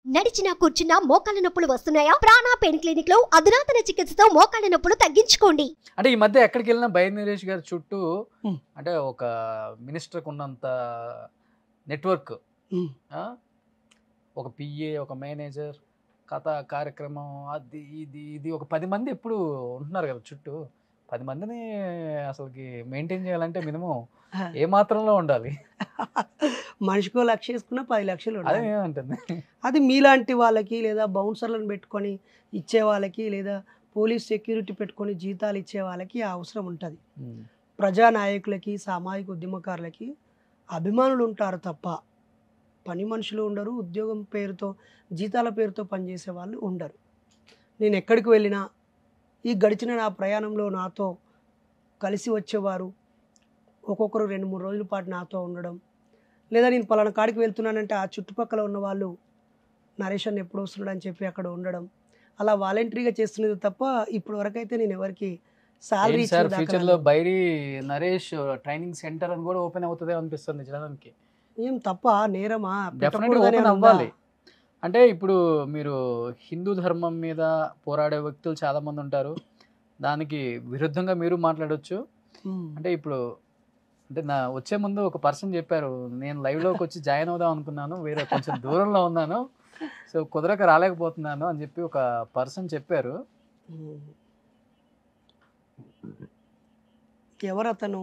నడిచినా కూర్చున్నా మోకాళ్ళ నొప్పులు వస్తున్నాయా ప్రాణా పెయిన్ క్లినిక్ లో అధునాతన చికిత్సతో మోకాళ్ళ నొప్పులు తగ్గించుకోండి అంటే ఈ మధ్య ఎక్కడికి వెళ్ళినా బై నరేష్ గారి చుట్టూ Hmm. అంటే ఒక మినిస్టర్కి ఉన్నంత నెట్వర్క్ Hmm. ఒక పిఏ ఒక మేనేజర్ కథ కార్యక్రమం అది ఇది ఇది ఒక పది మంది ఎప్పుడు ఉంటున్నారు కదా చుట్టూ పది మందిని అసలుకి మెయింటైన్ చేయాలంటే మినిమం ఏ మాత్రంలో ఉండాలి మనిషికో లక్ష వేసుకున్న పది లక్షలు అదే ఉండాలి. ఏమంటుంది అది మీలాంటి వాళ్ళకి లేదా బౌన్సర్లను పెట్టుకొని ఇచ్చే వాళ్ళకి లేదా పోలీస్ సెక్యూరిటీ పెట్టుకొని జీతాలు ఇచ్చే వాళ్ళకి ఆ అవసరం ఉంటుంది Hmm. ప్రజానాయకులకి సామాజిక ఉద్యమకారులకి అభిమానులు ఉంటారు తప్ప పని మనుషులు ఉండరు ఉద్యోగం పేరుతో జీతాల పేరుతో పనిచేసే వాళ్ళు ఉండరు నేను ఎక్కడికి వెళ్ళినా ఈ గడిచిన నా ప్రయాణంలో నాతో కలిసి వచ్చేవారు ఒక్కొక్కరు రెండు మూడు రోజుల పాటు నాతో ఉండడం లేదా నేను పలానా కాడికి వెళ్తున్నానంటే ఆ చుట్టుపక్కల ఉన్న వాళ్ళు నరేష్ అన్న ఎప్పుడు వస్తున్నాడు అని చెప్పి అక్కడ ఉండడం అలా వాలంటరీగా చేస్తున్నది తప్ప ఇప్పటి వరకైతే నేను ఎవరికి సాలరీ ఏంటి సార్ ఫ్యూచర్ లో బైరి నరేష్ ట్రైనింగ్ సెంటర్ అని కూడా ఓపెన్ అవుతుంది అనిపిస్తుంది జనానికి ఏం తప్ప నేరమా డెఫినెట్గా పెట్టకూడదనే ఓపెన్ ఉందా? అవ్వాలి అంటే ఇప్పుడు మీరు హిందూ ధర్మం మీద పోరాడే వ్యక్తులు చాలా మంది ఉంటారు దానికి విరుద్ధంగా మీరు మాట్లాడొచ్చు ఉమ్. అంటే ఇప్పుడు అంటే నా వచ్చే ముందు ఒక పర్సన్ చెప్పారు నేను live లోకి వచ్చి జాయిన్ అవుదాం అనుకున్నాను వేరే కొంచెం దూరంలో ఉన్నాను సో కుదరక రాలేకపోతున్నాను అని చెప్పి ఒక పర్సన్ చెప్పారు ఉమ్. ఎవరు అతను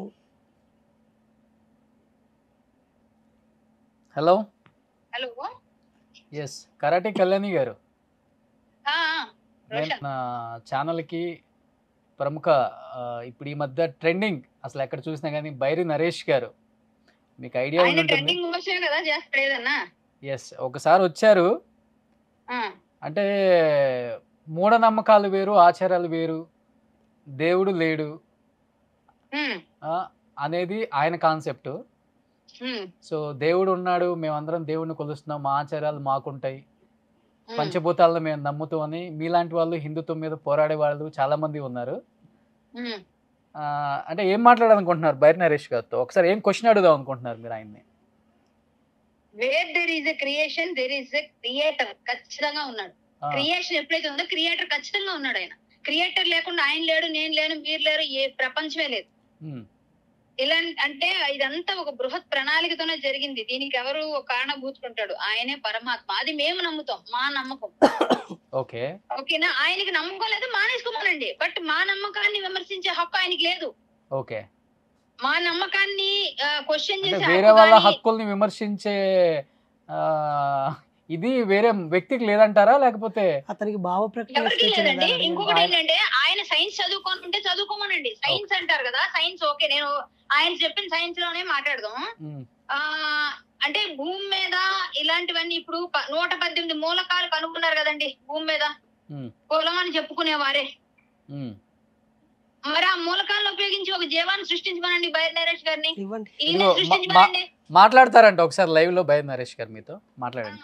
hello hello yes karate Kalyani garu ఆ, ఆ, నేను రోషన్ నా ఛానల్కి ప్రముఖ ఆ, ఇప్పుడు ఈ మధ్య ట్రెండింగ్ అసలు ఎక్కడ చూసినా కానీ బైరి నరేష్ గారు మీకు ఐడియా ఆయన ఉంటుంది ట్రెండింగ్ విమర్శనే కదా చేస్తాడు ఏదన్నా ఎస్ ఒకసారి వచ్చారు ఆ, అంటే మూఢనమ్మకాలు వేరు ఆచారాలు వేరు దేవుడు లేడు ఉమ్, ఆ, అనేది ఆయన కాన్సెప్ట్ ఉమ్, సో దేవుడు ఉన్నాడు మేమందరం దేవుడిని కొలుస్తున్నాం మా ఆచారాలు మాకుంటాయి ఉమ్. పంచభూతాలను మేము నమ్ముతాం అని మీలాంటి వాళ్ళు హిందుత్వం మీద పోరాడే వాళ్ళు చాలా మంది ఉన్నారు ఉమ్. ఆ, అంటే ఏం మాట్లాడాలనుకుంటున్నారు బైర్ నరేష్ గారితో ఒకసారి ఏం క్వశ్చన్ అడుగుదాం అనుకుంటున్నారు మీరు ఆయన్ని where there is a creation there is a creator ఖచ్చితంగా ఉన్నాడు ఆ, క్రియేషన్ ఎప్పుడైతే ఉందో క్రియేటర్ ఖచ్చితంగా ఉన్నాడు ఆయన క్రియేటర్ లేకుండా ఆయన లేడు నేను లేను మీరు లేరు ఏ ప్రపంచమే లేదు ఉమ్, ఇలా అంటే ఇదంతా ఒక బృహత్ ప్రణాళికతోనే జరిగింది దీనికి ఎవరు ఒక కారణభూతుకుంటాడు ఆయనే పరమాత్మ అది మేము నమ్ముతాం మా నమ్మకం ఓకే ఓకేనా ఆయనకి నమ్మకం లేదు మానేసుకోమనండి బట్ మా నమ్మకాన్ని విమర్శించే హక్కు ఆయనకి లేదు ఓకే మా నమ్మకాన్ని క్వశ్చన్ అంటే చేసే వేరే హక్కు వాళ్ళ కానీ- హక్కుల్ని విమర్శించే ఆ, ఇది వేరే వ్యక్తికి లేదంటారా లేకపోతే అతనికి భావ ప్రకటన ఎవరికి స్వేచ్ఛ లేదండి లేదా అని ఇంకొకటి ఆయన- ఏంటంటే ఆయన సైన్స్ చదువుకోనుంటే చదువుకోమనండి సైన్స్ అంటారు కదా సైన్స్ ఓకే నేను ఆయన చెప్పిన సైన్స్ లోనే మాట్లాడదాం ఉమ్, ఆ అంటే భూమి మీద ఇలాంటివన్నీ ఇప్పుడు ప- నూట పద్దెనిమిది మూలకాలు కనుక్కున్నారు కదండి భూమి మీద ఉమ్, కులం అని చెప్పుకునేవారే ఉమ్. మరి ఆ మూలకాలను ఉపయోగించి ఒక జీవాన్ని సృష్టించమనండి బయర్ నరేష్ గారిని ఇవ్వండి ఈయన ఇదిగో, మా- సృష్టించమనండి మాట్లాడతారంట ఒకసారి లైవ్ లో బైర్ నరేష్ గారు మీతో మాట్లాడండి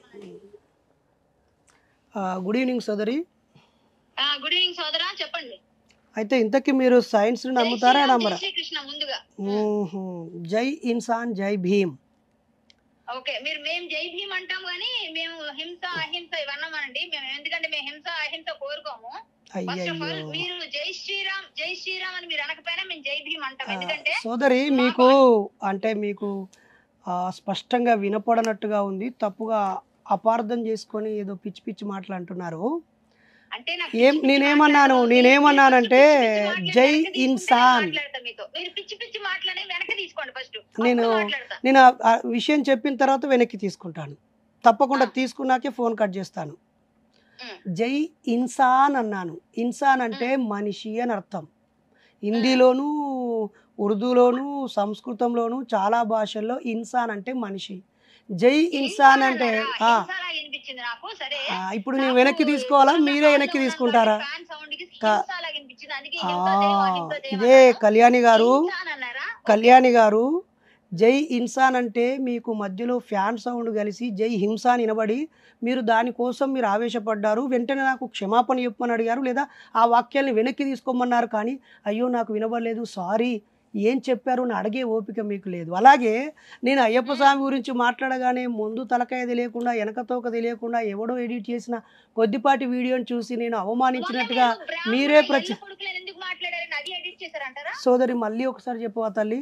ఆ, గుడ్ ఈవినింగ్ సోదరి గుడ్ ఈవినింగ్ సోదరా చెప్పండి అయితే ఇంతకీ మీరు సైన్స్ ని నమ్ముతారా జై శ్రీరామ్, నమ్మరా జై శ్రీకృష్ణ ముందుగా ఊహు. జై ఇన్సాన్ జై భీమ్ ఓకే మీరు మేము జై భీమ్ అంటాం కానీ మేము హింస అహింస ఇవన్నామనండి మేము ఎందుకంటే మేము హింస అహింస కోరుకోము ఫస్ట్ ఆఫ్ ఆల్ అయ్యయ్యో మీరు జై శ్రీరామ్ జై శ్రీరామ్ అని మీరు అనకపోయినా మేము జై భీమ్ అంటాం ఆ, ఎందుకంటే సోదరి మీకు అంటే మీకు ఆ, స్పష్టంగా వినపడనట్టుగా ఉంది తప్పుగా అపార్థం చేసుకొని ఏదో పిచ్చి పిచ్చి మాటలు అంటున్నారు అంటే నాకు ఏం- పిచ్చి పిచ్చి నేనేమన్నాను? మాట్లాడడం, నేనేమన్నానంటే, పిచ్చి పిచ్చి మాటలు జై వెనక్కి తీసుకుంటే ఇన్సాన్. నేను మాట్లాడతా మీతో. మీరు పిచ్చి పిచ్చి మాటలని వెనక్కి తీసుకోండి ఫస్ట్ నేను- మాట్లాడతా నేను ఆ- ఆ విషయం చెప్పిన తర్వాత వెనక్కి తీసుకుంటాను తప్పకుండా ఆ. తీసుకున్నాకే ఫోన్ కట్ చేస్తాను ఉమ్. జై ఇన్సాన్ అన్నాను ఇన్సాన్ అంటే మనిషి అని అర్థం హిందీలోను ఉర్దూలోను సంస్కృతంలోను చాలా భాషల్లో ఇన్సాన్ అంటే మనిషి జై ఇన్సాన్ అంటే ఆ, హింసలా వినిపించింది నాకు సరే ఆ, ఇప్పుడు నేను వెనక్కి తీసుకోవాలా మీరే వెనక్కి తీసుకుంటారా ఫ్యాన్ సౌండ్ కి కా- హింసలా వినిపించింది అందుకే ఆ, హింస దేవ, అహింస దేవ ఇదే అన్నారు. కళ్యాణి గారు ఇన్సాన్ అన్నారా కళ్యాణి గారు జై ఇన్సాన్ అంటే మీకు మధ్యలో ఫ్యాన్ సౌండ్ కలిసి జై హింస అని వినబడి మీరు దానికోసం మీరు ఆవేశపడ్డారు వెంటనే నాకు క్షమాపణ చెప్పమని అడిగారు లేదా ఆ వాక్యాన్ని వెనక్కి తీసుకోమన్నారు కానీ అయ్యో నాకు వినబడలేదు సారీ ఏం చెప్పారు అని అడిగే ఓపిక మీకు లేదు అలాగే నేను అయ్యప్ప స్వామి గురించి మాట్లాడగానే ముందు తలకాయ తెలియకుండా వెనక తోక తెలియకుండా ఎవడో ఎడిట్ చేసిన కొద్దిపాటి వీడియోని చూసి నేను అవమానించినట్టుగా మొన్న మీరు బ్రాహ్మణ మీరే ప్రచ ఎల్లు కొడుకులను ఎందుకు మాట్లాడారని అది ఎడిట్ చేశారంటారా సోదరి మళ్ళీ ఒకసారి చెప్పవా తల్లి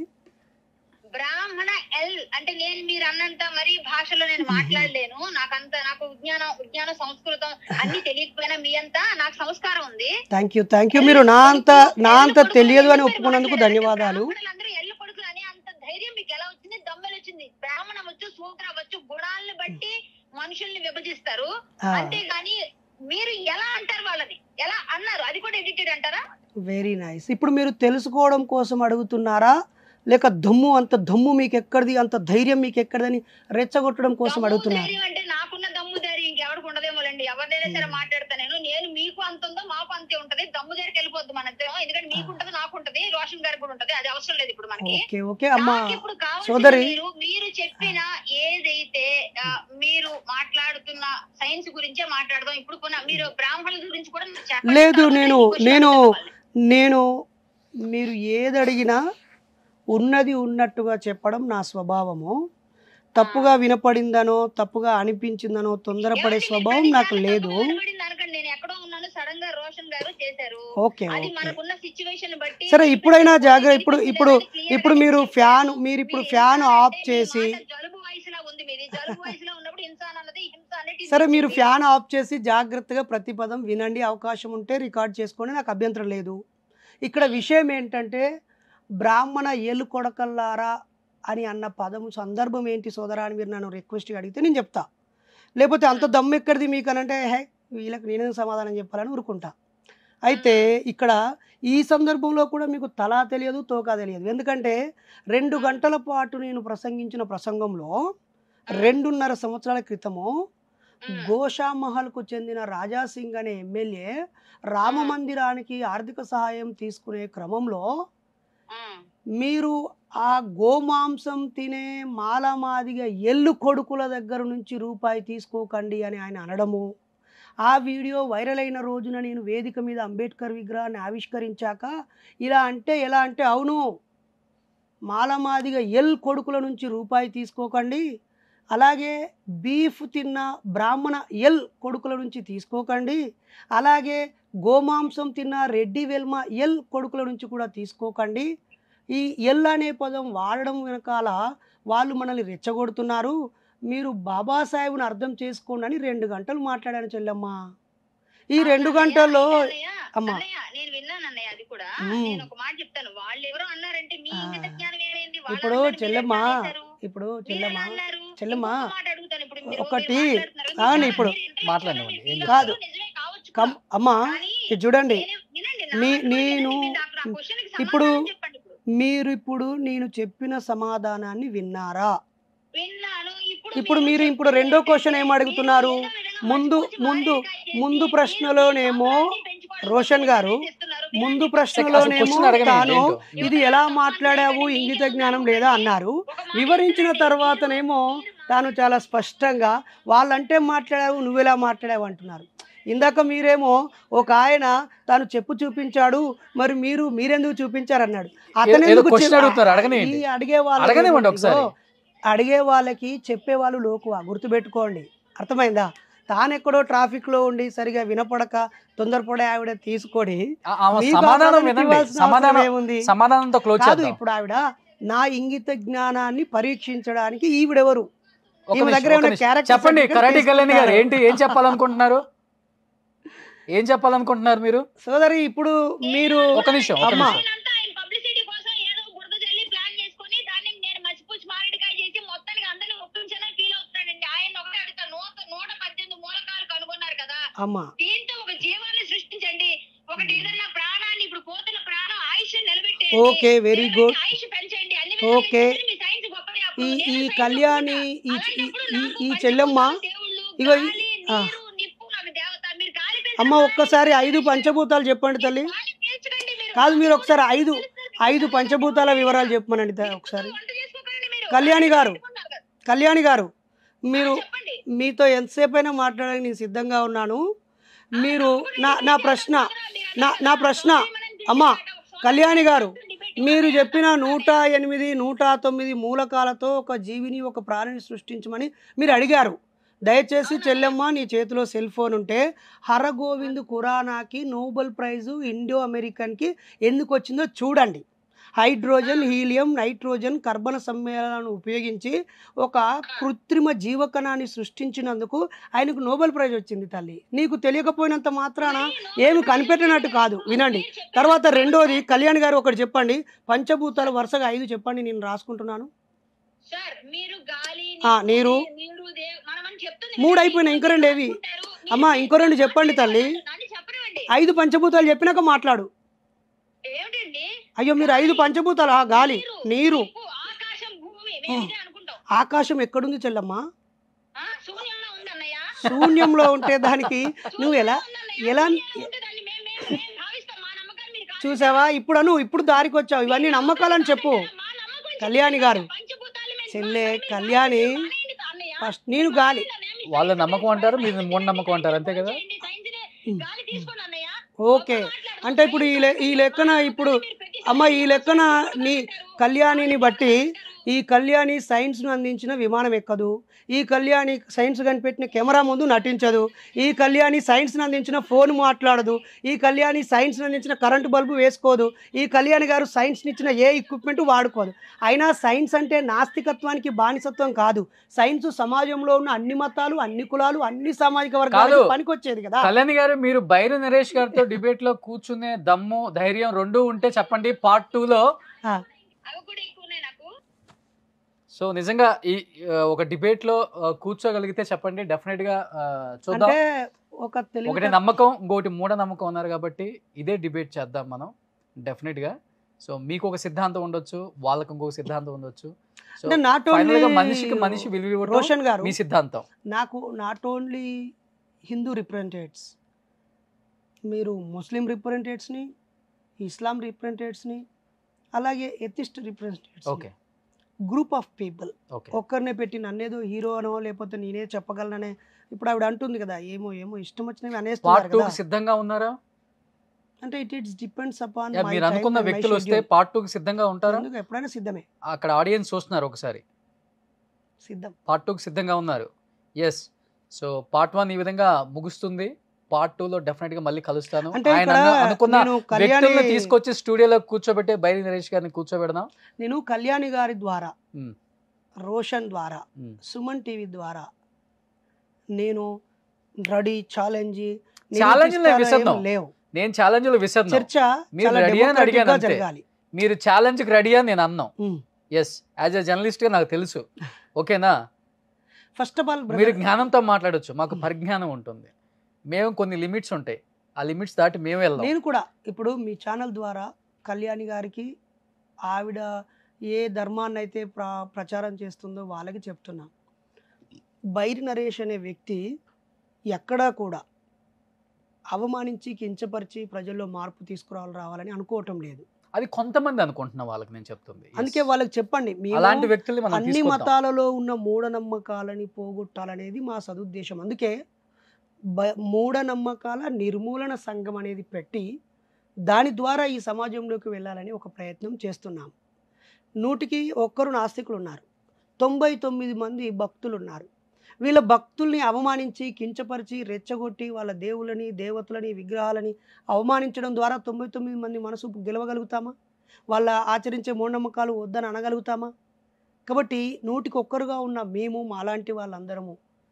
బ్రాహ్మణ ఎల్ అంటే నేను మీరు అన్నంత మరి భాషలో నేను మాట్లాడలేను నాకంత నాకు విజ్ఞానం విజ్ఞాన సంస్కృతం అన్ని తెలియకపోయినా మీ అంతా నాకు సంస్కారం ఉంది థ్యాంక్ యూ థ్యాంక్ యూ మీరు నా అంత నా అంత తెలియదు అని ఒప్పుకున్నందుకు ధన్యవాదాలు అందరూ ఎల్లు కొడుకులు అనే అంత ధైర్యం మీకు ఎలా వచ్చింది దమ్మెలు వచ్చింది బ్రాహ్మణ వచ్చు సూత్ర వచ్చు గుణాలను బట్టి మనుషుల్ని విభజిస్తారు అంతేగాని మీరు ఎలా అంటారు వాళ్ళని ఎలా అన్నారు అది కూడా ఎడిటెడ్ అంటారా వెరీ నైస్ ఇప్పుడు మీరు తెలుసుకోవడం కోసం అడుగుతున్నారా లేక దమ్ము అంత దమ్ము మీకు ఎక్కడిది అంత ధైర్యం మీకు ఎక్కడిదని రెచ్చగొట్టడం కోసం దమ్ము అడుగుతున్నారు ధైర్యం అంటే నాకున్న దమ్ము ధైర్యం ఇంకెవరికి ఉండదేమోలండి ఎవరినైనా సరే మాట్లాడతా నేను నేను మీకు అంత ఉందో మాకు అంతే ఉంటది దమ్ము దగ్గరికి వెళ్ళిపోద్ది మన ఇద్దరం ఎందుకంటే మీకు ఉంటది నాకు ఉంటది రోషన్ గారికి కూడా ఉంటది అది అవసరం లేదు ఇప్పుడు మనకి ఓకే ఓకే అమ్మా నాకు ఇప్పుడు కావాల్సింది సోదరి. మీరు మీరు చెప్పిన ఏదైతే ఆ, మీరు మాట్లాడుతున్న సైన్స్ గురించే మాట్లాడదాం ఇప్పుడు కొన్న మీరు బ్రాహ్మణుల గురించి కూడా మీరు చెప్పండి. లేదు, తర్వాత నేను- ఈ question నేను- అడగాలి. నేను మీరు ఏది అడిగినా ఉన్నది ఉన్నట్టుగా చెప్పడం నా స్వభావము తప్పుగా వినపడిందనో తప్పుగా అనిపించిందనో తొందరపడే ఏమండి, స్వభావం మీరు నాకు పదిసార్లు లేదు తప్పు కనబడింది అనకండి నేను ఎక్కడో ఉన్నాను సడన్ గా రోషన్ గారు చేశారు ఓకే అది ఓకే మనకున్న సిచ్యువేషన్ బట్టి సరే ఇప్పుడైనా జాగ్రత్త ఇప్పుడు మీరు ఇప్పుడు clear ఇప్పుడు గా మీరు చెప్పారు. ఫ్యాన్ మీరు ఇప్పుడు మీరు ఫ్యాన్ ఇన్సాన్ ఆఫ్ అంటే మీ చేసి మాట జలుబు వయసులా ఉంది మీది జలుబు వయసులో ఉన్నప్పుడు ఇన్సాన్ అన్నది హింస అనేది సరే మీరు ఇది. ఫ్యాన్ ఆఫ్ చేసి జాగ్రత్తగా ప్రతి పదం వినండి అవకాశం ఉంటే రికార్డ్ చేసుకోండి నాకు అభ్యంతరం లేదు ఇక్కడ విషయం ఏంటంటే బ్రాహ్మణ ఏలు కొడకల్లారా అని అన్న పదము సందర్భం ఏంటి సోదరా అని మీరు నన్ను రిక్వెస్ట్గా అడిగితే నేను చెప్తా లేకపోతే అంత దమ్ము ఎక్కడిది మీకు అని అంటే హే వీళ్ళకి నేనే సమాధానం చెప్పాలని ఊరుకుంటా అయితే ఇక్కడ ఈ సందర్భంలో కూడా మీకు తలా తెలియదు తోకా తెలియదు ఎందుకంటే రెండు గంటల పాటు నేను ప్రసంగించిన ప్రసంగంలో రెండున్నర సంవత్సరాల క్రితము ఉమ్. గోషామహల్కు చెందిన రాజాసింగ్ అనే ఎమ్మెల్యే రామ మందిరానికి ఆర్థిక సహాయం తీసుకునే క్రమంలో ఉమ్. మీరు ఆ గోమాంసం తినే మాలమాదిగ ఎల్లు కొడుకుల దగ్గర నుంచి రూపాయి తీసుకోకండి అని ఆయన అనడము ఆ వీడియో వైరల్ అయిన రోజున నేను వేదిక మీద అంబేద్కర్ విగ్రహాన్ని ఆవిష్కరించాక ఇలా అంటే ఎలా అంటే అవును మాలమాదిగ ఎల్ కొడుకుల నుంచి రూపాయి తీసుకోకండి అలాగే బీఫ్ తిన్న బ్రాహ్మణ ఎల్ కొడుకుల నుంచి తీసుకోకండి అలాగే గోమాంసం తిన్న రెడ్డి వెల్మ ఎల్ కొడుకుల నుంచి కూడా తీసుకోకండి ఈ ఎల్ అనే పదం వాడడం వెనకాల వాళ్ళు మనల్ని రెచ్చగొడుతున్నారు మీరు బాబాసాహెబ్ను అర్థం చేసుకోండి అని రెండు గంటలు మాట్లాడాను చెల్లెమ్మ ఈ రెండు అన్నయ్య, గంటల్లో అన్నయ్య, అమ్మా. అన్నయ్య, నేను విన్నాను అన్నయ్య అది కూడా ఉమ్. నేను ఒక మాట చెప్తాను వాళ్ళు ఎవరో అన్నారంటే మీ ఆ. ఇంగిత జ్ఞానం ఏమైంది వాళ్ళ ఇప్పుడు అన్నారు, మీరు చెల్లెమ్మ, ఎట్లా అనేశారు? ఇప్పుడు మీరు చెల్లెమ్మ ఎలా అన్నారు? చెల్లెమ్మ, ఇంకొక మాట అడుగుతాను ఇప్పుడు మీరు- ఒకటి, మీరు మాట్లాడుతున్నారు. అవును, మీరు ఇప్పుడు మీరు interview మాట్లాడండి, చేయాలి, ఏం మీరు కాదు. నిజమే కావచ్చు కమ్ కూడా. అమ్మా కానీ ఇది చూడండి నేనే- వినండి, నా నీ- మాట నేను వినండి, మీరు నాకు నా question కి ఇప్పుడు- సమాధానం చెప్పండి ఇప్పుడు. మీరు ఇప్పుడు నేను చెప్పిన సమాధానాన్ని విన్నారా విన్నాను ఇప్పుడు ఇప్పుడు మీరు ఇప్పుడు రెండో question ఏం అడుగుతున్నారు? ముందు- ముందు- ముందు ప్రశ్నలోనేమో రోషన్ గారు, ముందు అసలు ప్రశ్నలోనేమో క్వశ్చన్ అడగండి తాను ఏంటో. ఇది ఎలా మాట్లాడావు ఇంగిత జ్ఞానం లేదా అన్నారు వివరించిన తర్వాతనేమో తాను చాలా స్పష్టంగా వాళ్ళంటే మాట్లాడావు నువ్వెలా మాట్లాడావు అంటున్నారు ఇందాక మీరేమో ఒక ఆయన తాను చెప్పు చూపించాడు మరి మీరు మీరెందుకు చూపించారు అన్నాడు అతను ఏదో ఎందుకు question చె- అడుగుతున్నారు, అడగనివ్వండి. ఈ అడిగే వాళ్ళకి అడగనివ్వండి ఒకసారి. ఇదిగో, అడిగే వాళ్ళకి చెప్పే వాళ్ళు లోకువా గుర్తుపెట్టుకోండి అర్థమైందా తానెక్కడో ట్రాఫిక్ లో ఉండి సరిగా వినపడక తొందరపడే ఆవిడ తీసుకొని ఆ- ఆమె మీకు సమాధానం ఆధారానికి వినండి ఇవ్వాల్సిన సమాధానం అవసరం ఏముంది? సమాధానంతో క్లోజ్ కాదు చేద్దాం ఇప్పుడు ఆవిడ నా ఇంగిత జ్ఞానాన్ని పరీక్షించడానికి ఈవిడెవరు ఒక ఈమె నిమిషం, దగ్గర ఒక ఏమైనా నిమిషం. character చెప్పండి certificate కరాటి కళ్యాణ్ గారు తీసుకుంటారా? ఏంటి ఏం చెప్పాలనుకుంటున్నారు ఏం చెప్పాలనుకుంటున్నారు మీరు సోదరి ఇప్పుడు మీరు ఒక నిమిషం ఒక అమ్మా. నిమిషం పబ్లిసిటీ కోసం ఏదో బురద జల్లి ప్లాన్ చేసుకొని దాన్ని నేను మసిపూసి మామిడికాయ చేసి మొత్తానికి అందరిని ఒప్పించాలని ఫీల్ అవుతున్నాడండి ఆయన ఒకటే అడుగుతా నూట నూట పద్దెనిమిది మూలకాలు కనుగొన్నారు కదా అమ్మా దీంతో ఒక జీవాన్ని సృష్టించండి ఒకటి ఏదన్నా ప్రాణాన్ని ఇప్పుడు పోతున్న ప్రాణం ఆయుష్ నిలబెట్టి ఓకే వెరీ గుడ్ ఆయుష్ పెంచండి అన్ని ఓకే. విధాలుగా మీ సైన్స్ గొప్పది అప్పుడు ఈ నేను ఈ సైన్స్ కళ్యాణి ఈ అలాంటప్పుడు ఈ- నాకు ఈ పంచభూతాలు చెల్లెమ్మ దేవుళ్ళు, ఇగో ఈ- గాలి, ఆ. నీరు, నిప్పు నాకు దేవత. మీరు గాలి పీల్చండి, అమ్మ ఒక్కసారి ఐదు పంచభూతాలు చెప్పండి తల్లి గాలి పీల్చకండి మీరు. కాదు మీరు ఒకసారి ఐదు ఐదు పంచభూతాల వివరాలు చెప్పమనండి త- ఒకసారి వంట చేసుకోకండి మీరు. కళ్యాణి గారు. పెట్టుకున్నారు కదా. కళ్యాణి గారు మీరు చెప్పండి. మీతో ఎంతసేపు అయినా మాట్లాడడానికి నేను సిద్ధంగా ఉన్నాను మీరు నా నా ప్రశ్న నా నా ప్రశ్న అమ్మా కళ్యాణి గారు మీరు చెప్పిన నూట ఎనిమిది నూట తొమ్మిది మూలకాలతో ఒక జీవిని ఒక ప్రాణిని సృష్టించమని మీరు అడిగారు దయచేసి చెల్లెమ్మ నీ చేతిలో సెల్ ఫోన్ ఉంటే హరగోవింద్ ఖురానాకి నోబెల్ ప్రైజు ఇండో అమెరికన్కి ఎందుకు వచ్చిందో చూడండి హైడ్రోజన్ హీలియం నైట్రోజన్ కర్బన సమ్మేళనాలను ఉపయోగించి ఒక కృత్రిమ జీవకణాన్ని సృష్టించినందుకు ఆయనకు నోబెల్ ప్రైజ్ వచ్చింది తల్లి నీకు తెలియకపోయినంత మాత్రాన ఏమి కనిపెట్టినట్టు కాదు వినండి తర్వాత రెండోది కళ్యాణ్ గారు ఒకటి చెప్పండి పంచభూతాలు వరుసగా ఐదు చెప్పండి నేను రాసుకుంటున్నాను సార్ మీరు గాలి ఆ, నీరు. నీరు దే- మనమని చెప్తుంది మూడు అయిపోయినాయి, ఇంకో రెండు ఏవి? అనుకుంటారు. అమ్మా, మీరు ఇంకో రెండు చెప్పండి తల్లి. నన్ను చెప్పనివ్వండి. ఐదు పంచభూతాలు చెప్పినాక మాట్లాడు ఏమిటండి అయ్యో మీరు ఐదు పంచభూతాలు ఆ గాలి నీరు నిప్పు, ఆకాశం భూమి మేము ఇదే అనుకుంటాం ఆకాశం ఎక్కడుంది చెల్లమ్మా ఆ, శూన్యంలో ఉందన్నయ్య శూన్యంలో ఉంటే దానికి నువ్వు ఎలా శూన్యంలో ఉందన్నయ్య. ఎలా శూన్యంలో ఉంటే దాన్ని మేము- మేము- మేము భావిస్తాం. మా నమ్మకాన్ని మీరు కాదు. చూసావా ఇప్పుడు అను ఇప్పుడు దారికి వచ్చావు ఇవన్నీ నమ్మకాలని చెప్పు మా నమ్మకం కళ్యాణి గారు. పంచభూతాలు మేము చెల్లె, మాట్లాడి కళ్యాణి. మానేయండి అన్నయ్య. ఫస్ట్ నేను గాలి వాళ్ళ నమ్మకం అంటారు మీరు మూఢనమ్మకం అంటారు అంతే కదా చేయండి, సైన్స్నే గాలి తీసుకోండి అన్నయ్య. ఓకే అంటే ఇప్పుడు ఈ లె- ఈ లెక్కన ఇప్పుడు అమ్మ ఈ లెక్కన నీ కళ్యాణిని బట్టి ఈ కళ్యాణి సైన్స్ను అందించిన విమానం ఎక్కదు ఈ కళ్యాణి సైన్స్ కనిపెట్టిన కెమెరా ముందు నటించదు ఈ కళ్యాణి సైన్స్ని అందించిన ఫోన్ మాట్లాడదు ఈ కళ్యాణి సైన్స్ని అందించిన కరెంటు బల్బు వేసుకోదు ఈ కళ్యాణి గారు సైన్స్ని ఇచ్చిన ఏ ఎక్విప్మెంట్ వాడుకోదు అయినా సైన్స్ అంటే నాస్తికత్వానికి బానిసత్వం కాదు సైన్స్ సమాజంలో ఉన్న అన్ని మతాలు అన్ని కులాలు అన్ని సామాజిక వర్గాలకు కాదు. పనికొచ్చేది కదా కళ్యాణ్ గారు మీరు బైరు నరేష్ గారితో డిబేట్ లో కూర్చునే దమ్ము ధైర్యం రెండు ఉంటే చెప్పండి పార్ట్ టూ లో అవి కూడా ఎక్కువనే నాకు సో నిజంగా ఈ ఆ, ఒక డిబేట్ లో ఆ, కూర్చోగలిగితే చెప్పండి డెఫినెట్ గా ఆ, చూద్దాం అంటే ఒక తెలివి ఒకటి నమ్మకం ఇంకోటి మూఢ నమ్మకం ఉన్నారు కాబట్టి ఇదే డిబేట్ చేద్దాం మనం డెఫినెట్ గా సో మీకు ఒక సిద్ధాంతం ఉండొచ్చు వాళ్ళకి ఇంకొక సిద్ధాంతం ఉండొచ్చు సో అంటే నాట్ ఫైనల్ గా ఓన్లీ మనిషికి మనిషి విలువ ఇవ్వటం రోషన్ గారు మీ సిద్ధాంతం నాకు నాట్ ఓన్లీ హిందూ రిప్రజెంటేటివ్స్ మీరు ముస్లిం రిప్రజెంటేటివ్స్ని ఇస్లాం రిప్రజెంటేటివ్స్ని అలాగే atheist representatives okay group of people okay ఒక్కరినే పెట్టి నన్నేదో హీరో అనో లేకపోతే నేనే చెప్పగలననే ఇప్పుడు ఆవిడ అంటుంది కదా ఏమో ఏమో ఇష్టం వచ్చినవి అనేస్తున్నారు పార్ట్ టూ కదా సిద్ధంగా ఉన్నారా అంటే it it's depends upon yeah, మీరు అనుకున్న వ్యక్తులు వస్తే పార్ట్ టూ కి సిద్ధంగా ఉంటారా ఎప్పుడైనా సిద్ధమే అక్కడ ఆడియన్స్ చూస్తున్నారు ఒకసారి సిద్ధం పార్ట్ టూకి సిద్ధంగా ఉన్నారు ఎస్ సో పార్ట్ వన్ ఈ విధంగా ముగుస్తుంది పార్ట్ టూ లో డెఫినెట్ గా మళ్ళీ కలుస్తాను అంటే ఆయన ఇక్కడ అన్న- అనుకున్న నేను కళ్యాణి వ్యక్తుల్ని తీసుకొచ్చి స్టూడియోలో కూర్చోబెట్టే బైరి నరేష్ గారిని కూర్చోబెడదాం నేను కళ్యాణి గారి ద్వారా మ్. రోషన్ ద్వారా మ్. సుమన్ టీవీ ద్వారా నేను రెడీ ఛాలెంజ్ Challenge లే విసందాం. లేవు నేను ఛాలెంజ్ లో విసర్ను చర్చ మీరు చాలా ready అని democratic అడిగాను గా అంతే. జరగాలి మీరు ఛాలెంజ్ కి రెడీ అని నేను అన్నాం మ్. ఎస్ యాజ్ ఎ జర్నలిస్ట్ గా నాకు తెలుసు ఓకేనా ఫస్ట్ ఆఫ్ ఆల్ మీరు జ్ఞానంతో మాట్లాడొచ్చు మాకు పరిజ్ఞానం ఉంటుంది మేము కొన్ని లిమిట్స్ ఉంటాయి ఆ లిమిట్స్ దాటి మేము వెళ్దాం నేను కూడా ఇప్పుడు మీ ఛానల్ ద్వారా కళ్యాణి గారికి ఆవిడ ఏ ధర్మాన్ని అయితే ప్ర ప్రచారం చేస్తుందో వాళ్ళకి చెప్తున్నా బైరి నరేష్ అనే వ్యక్తి ఎక్కడా కూడా అవమానించి కించపరిచి ప్రజల్లో మార్పు తీసుకురావాలి రావాలని అనుకోవటం లేదు అది కొంతమంది అనుకుంటున్న వాళ్ళకి నేను చెప్తుంది Yes. అందుకే వాళ్ళకి చెప్పండి మేము అలాంటి వ్యక్తుల్ని మనం అన్ని తీసుకొద్దాం. మతాలలో ఉన్న మూఢనమ్మకాలని పోగొట్టాలనేది మా సదుద్దేశం అందుకే బ మూఢనమ్మకాల నిర్మూలన సంఘం అనేది పెట్టి దాని ద్వారా ఈ సమాజంలోకి వెళ్ళాలని ఒక ప్రయత్నం చేస్తున్నాం నూటికి ఒక్కరు నాస్తికులు ఉన్నారు తొంభై తొమ్మిది మంది భక్తులు ఉన్నారు వీళ్ళ భక్తుల్ని అవమానించి కించపరిచి రెచ్చగొట్టి వాళ్ళ దేవులని దేవతలని విగ్రహాలని అవమానించడం ద్వారా తొంభై తొమ్మిది మంది మనసు గెలవగలుగుతామా వాళ్ళ ఆచరించే మూఢనమ్మకాలు వద్దని అనగలుగుతామా కాబట్టి నూటికి ఒక్కరుగా ఉన్న మేము మాలాంటి వాళ్ళందరము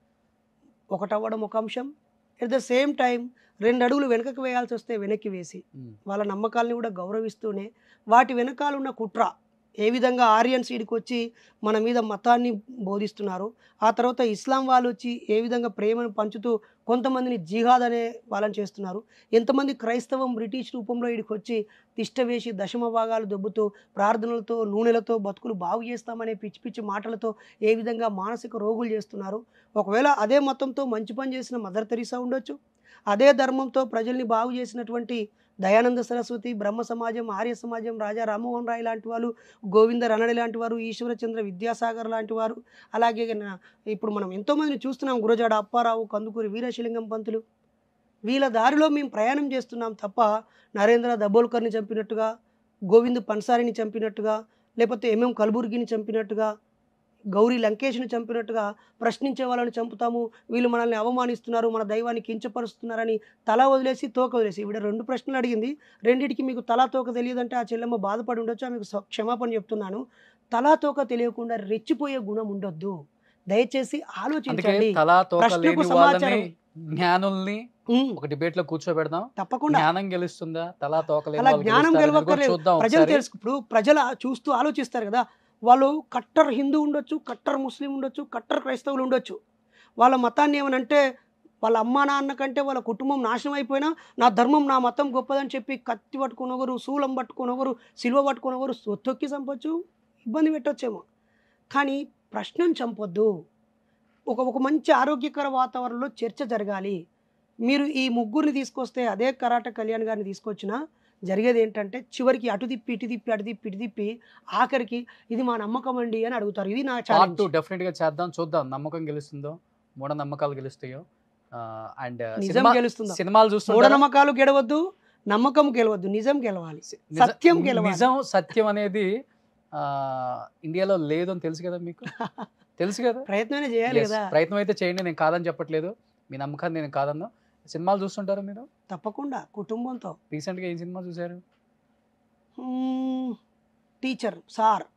ఒకటవ్వడం ఒక అంశం ఎట్ ద సేమ్ టైం రెండు అడుగులు వెనకకు వేయాల్సి వస్తే వెనక్కి వేసి ఉమ్. వాళ్ళ నమ్మకాలని కూడా గౌరవిస్తూనే వాటి వెనకాల ఉన్న కుట్ర ఏ విధంగా ఆరియన్స్ ఈడికి వచ్చి మన మీద మతాన్ని బోధిస్తున్నారు ఆ తర్వాత ఇస్లాం వాళ్ళు వచ్చి ఏ విధంగా ప్రేమను పంచుతూ కొంతమందిని జిహాద్ అనే వాళ్ళని చేస్తున్నారు ఎంతమంది క్రైస్తవం బ్రిటిష్ రూపంలో ఈడికి వచ్చి తిష్ట వేసి దశమ భాగాలు దొబ్బుతూ ప్రార్థనలతో నూనెలతో బతుకులు బాగు చేస్తామనే పిచ్చి పిచ్చి మాటలతో ఏ విధంగా మానసిక రోగులు చేస్తున్నారు ఒకవేళ అదే మతంతో మంచి పని చేసిన మదర్ తెరీసా ఉండొచ్చు అదే ధర్మంతో ప్రజల్ని బాగు చేసినటువంటి దయానంద సరస్వతి బ్రహ్మ సమాజం ఆర్య సమాజం రాజా రామ్మోహన్ రాయ్ లాంటి వాళ్ళు గోవింద రణడి లాంటి వారు ఈశ్వరచంద్ర విద్యాసాగర్ లాంటి వారు అలాగే నా- ఇప్పుడు మనం ఎంతోమందిని చూస్తున్నాం గురజాడ అప్పారావు కందుకూరి వీరశిలింగం పంతులు వీళ్ళ దారిలో మేము ప్రయాణం చేస్తున్నాం తప్ప నరేంద్ర దబోల్కర్ని చంపినట్టుగా గోవింద్ పన్సారిని చంపినట్టుగా లేకపోతే ఎంఎం కల్బుర్గిని చంపినట్టుగా గౌరీ లంకేష్ని చంపినట్టుగా ప్రశ్నించే వాళ్ళని చంపుతాము వీళ్ళు మనల్ని అవమానిస్తున్నారు మన దైవాన్ని కించపరుస్తున్నారని తల వదిలేసి తోక వదిలేసి ఈవిడ రెండు ప్రశ్నలు అడిగింది రెండిటికి మీకు తలా తోక తెలియదంటే ఆ చెల్లెమ్మ బాధపడి ఉండొచ్చు ఆమెకు స- క్షమాపణ చెప్తున్నాను తలా తోక తెలియకుండా రెచ్చిపోయే గుణం ఉండొద్దు దయచేసి అందుకే ఆలోచించండి తలా తోక ప్రశ్నకు లేని వాళ్ళని సమాచారం. జ్ఞానుల్ని ఉమ్, ఒక డిబేట్ లో కూర్చోబెడదాం తప్పకుండా జ్ఞానం గెలుస్తుందా తలా తోక లేని అలా వాళ్ళు జ్ఞానం గెలుస్తారా అనేది కూడా గెలవక్కర్లేదు. చూద్దాం ప్రజలు ఒకసారి. తెలుసు ఇప్పుడు ప్రజలు చూస్తూ ఆలోచిస్తారు కదా వాళ్ళు కట్టర్ హిందూ ఉండొచ్చు కట్టర్ ముస్లిం ఉండొచ్చు కట్టర్ క్రైస్తవులు ఉండొచ్చు వాళ్ళ మతాన్ని ఏమనంటే వాళ్ళ అమ్మా నాన్న కంటే వాళ్ళ కుటుంబం నాశనం అయిపోయినా నా ధర్మం నా మతం గొప్పదని చెప్పి కత్తి పట్టుకుని ఒకరు శూలం పట్టుకుని ఒకరు సిలువ పట్టుకుని ఒకరు సొత్తొక్కి చంపొచ్చు ఇబ్బంది పెట్టొచ్చేమో కానీ ప్రశ్నను చంపొద్దు ఒక ఒక మంచి ఆరోగ్యకర వాతావరణంలో చర్చ జరగాలి మీరు ఈ ముగ్గురిని తీసుకొస్తే అదే కరాట కళ్యాణ్ గారిని తీసుకొచ్చినా జరిగేది ఏంటంటే చివరికి అటు తిప్పి ఇటు తిప్పి అటు తిప్పి ఇటు తిప్పి ఆఖరికి ఇది మా నమ్మకం అండి అని అడుగుతారు ఇది నా పార్ట్ ఛాలెంజ్ టూ డెఫినెట్ గా చేద్దాం చూద్దాం నమ్మకం గెలుస్తుందో మూఢ నమ్మకాలు గెలుస్తాయో అండ్ నిజం గెలుస్తుందా సినిమాలు చూస్తుంటారా? మూఢనమ్మకాలు గెలవద్దు నమ్మకం గెలవద్దు నిజం గెలవాలి నిజ- సత్యం గెలవాలి. నిజం సత్యం అనేది ఆ, ఇండియాలో లేదు అని తెలుసు కదా మీకు తెలుసు కదా ప్రయత్నమే చేయాలి Yes, కదా ప్రయత్నం అయితే చేయండి నేను కాదని చెప్పట్లేదు మీ నమ్మకాన్ని నేను కాదన్నా సినిమాలు చూస్తుంటారా మీరు తప్పకుండా కుటుంబంతో రీసెంట్ గా ఏం సినిమా చూసారు మ్మ్, టీచర్ సార్